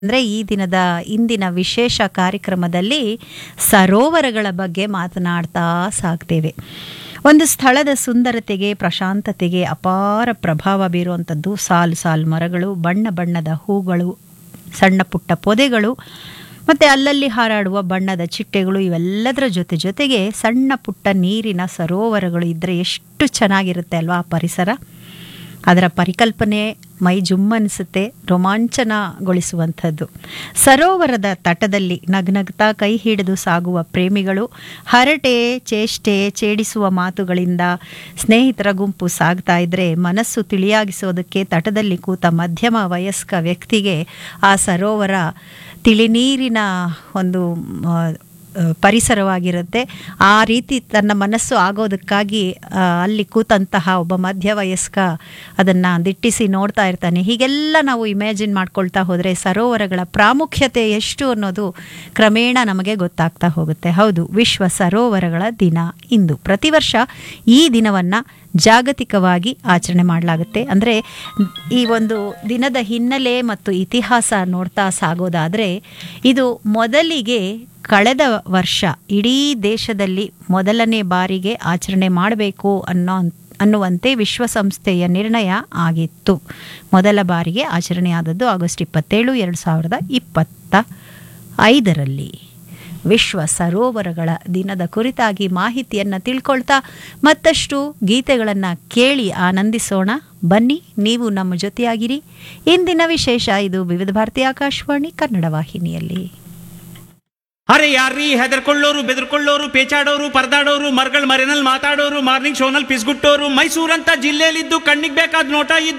ಅಂದರೆ ಈ ದಿನದ ಇಂದಿನ ವಿಶೇಷ ಕಾರ್ಯಕ್ರಮದಲ್ಲಿ ಸರೋವರಗಳ ಬಗ್ಗೆ ಮಾತನಾಡ್ತಾ ಸಾಗ್ತೇವೆ ಒಂದು ಸ್ಥಳದ ಸುಂದರತೆಗೆ ಪ್ರಶಾಂತತೆಗೆ ಅಪಾರ ಪ್ರಭಾವ ಬೀರುವಂಥದ್ದು ಸಾಲು ಸಾಲು ಮರಗಳು ಬಣ್ಣ ಬಣ್ಣದ ಹೂಗಳು ಸಣ್ಣ ಪುಟ್ಟ ಪೊದೆಗಳು ಮತ್ತು ಅಲ್ಲಲ್ಲಿ ಹಾರಾಡುವ ಬಣ್ಣದ ಚಿಟ್ಟೆಗಳು ಇವೆಲ್ಲದರ ಜೊತೆ ಜೊತೆಗೆ ಸಣ್ಣ ಪುಟ್ಟ ನೀರಿನ ಸರೋವರಗಳು ಇದ್ದರೆ ಎಷ್ಟು ಚೆನ್ನಾಗಿರುತ್ತೆ ಅಲ್ವಾ ಆ ಪರಿಸರ ಅದರ ಪರಿಕಲ್ಪನೆ ಮೈ ಜುಮ್ಮನಿಸುತ್ತೆ ರೋಮಾಂಚನಗೊಳಿಸುವಂಥದ್ದು ಸರೋವರದ ತಟದಲ್ಲಿ ನಗ್ನಗ್ತಾ ಕೈ ಹಿಡಿದು ಸಾಗುವ ಪ್ರೇಮಿಗಳು ಹರಟೆ ಚೇಷ್ಟೆ ಚೇಡಿಸುವ ಮಾತುಗಳಿಂದ ಸ್ನೇಹಿತರ ಗುಂಪು ಸಾಗ್ತಾ ಇದ್ರೆ ಮನಸ್ಸು ತಿಳಿಯಾಗಿಸೋದಕ್ಕೆ ತಟದಲ್ಲಿ ಕೂತ ಮಧ್ಯಮ ವಯಸ್ಕ ವ್ಯಕ್ತಿಗೆ ಆ ಸರೋವರ ತಿಳಿನೀರಿನ ಒಂದು ಆ, ಆ, ಪರಿಸರವಾಗಿರುತ್ತೆ ಆ ರೀತಿ ತನ್ನ ಮನಸ್ಸು ಆಗೋದಕ್ಕಾಗಿ ಆ, ಅಲ್ಲಿ ಕೂತಂತಹ ಒಬ್ಬ ಮಧ್ಯವಯಸ್ಕ ಅದನ್ನು ದಿಟ್ಟಿಸಿ ನೋಡ್ತಾ ಇರ್ತಾನೆ ಹೀಗೆಲ್ಲ ನಾವು ಇಮ್ಯಾಜಿನ್ ಮಾಡ್ಕೊಳ್ತಾ ಹೋದರೆ ಸರೋವರಗಳ ಪ್ರಾಮುಖ್ಯತೆ ಎಷ್ಟು ಅನ್ನೋದು ಕ್ರಮೇಣ ನಮಗೆ ಗೊತ್ತಾಗ್ತಾ ಹೋಗುತ್ತೆ ಹೌದು ವಿಶ್ವ ಸರೋವರಗಳ ದಿನ ಇಂದು ಪ್ರತಿ ವರ್ಷ ಈ ದಿನವನ್ನು ಜಾಗತಿಕವಾಗಿ ಆಚರಣೆ ಮಾಡಲಾಗುತ್ತೆ ಅಂದರೆ ಈ ಒಂದು ದಿನದ ಹಿನ್ನೆಲೆ ಮತ್ತು ಇತಿಹಾಸ ನೋಡ್ತಾ ಸಾಗೋದಾದರೆ ಇದು ಮೊದಲಿಗೆ ಕಳೆದ ವರ್ಷ ಇಡೀ ದೇಶದಲ್ಲಿ ಮೊದಲನೇ ಬಾರಿಗೆ ಆಚರಣೆ ಮಾಡಬೇಕು ಅನ್ನೋ ಅನ್ನುವಂತೆ ವಿಶ್ವಸಂಸ್ಥೆಯ ನಿರ್ಣಯ ಆಗಿತ್ತು ಮೊದಲ ಬಾರಿಗೆ ಆಚರಣೆ ಆದದ್ದು ಆಗಸ್ಟ್ ಇಪ್ಪತ್ತೇಳು ಎರಡು ಸಾವಿರದ ಇಪ್ಪತ್ತ ಐದರಲ್ಲಿ ವಿಶ್ವ ಸರೋವರಗಳ ದಿನದ ಕುರಿತಾಗಿ ಮಾಹಿತಿಯನ್ನು ತಿಳ್ಕೊಳ್ತಾ ಮತ್ತಷ್ಟು ಗೀತೆಗಳನ್ನು ಕೇಳಿ ಆನಂದಿಸೋಣ ಬನ್ನಿ ನೀವು ನಮ್ಮ ಜೊತೆಯಾಗಿರಿ ಇಂದಿನ ವಿಶೇಷ ಇದು ವಿವಿಧ ಭಾರತಿ ಆಕಾಶವಾಣಿ ಕನ್ನಡ ವಾಹಿನಿಯಲ್ಲಿ ಅರೆ ಯಾರ್ರೀ ಹೆದರ್ಕೊಳ್ಳೋರು ಬೆದರ್ಕೊಳ್ಳೋರು ಪೇಚಾಡೋರು ಪರದಾಡೋರು ಮರ್ಗಳ ಮರೆನಲ್ಲಿ ಮಾತಾಡೋರು ಮಾರ್ನಿಂಗ್ ಶೋನಲ್ಲಿ ಪಿಸ್ಗುಟ್ಟೋರು ಮೈಸೂರಂತ ಜಿಲ್ಲೆಯಲ್ಲಿದ್ದು ಕಣ್ಣಿಗೆ ಬೇಕಾದ ನೋಟ ಇದ್ದು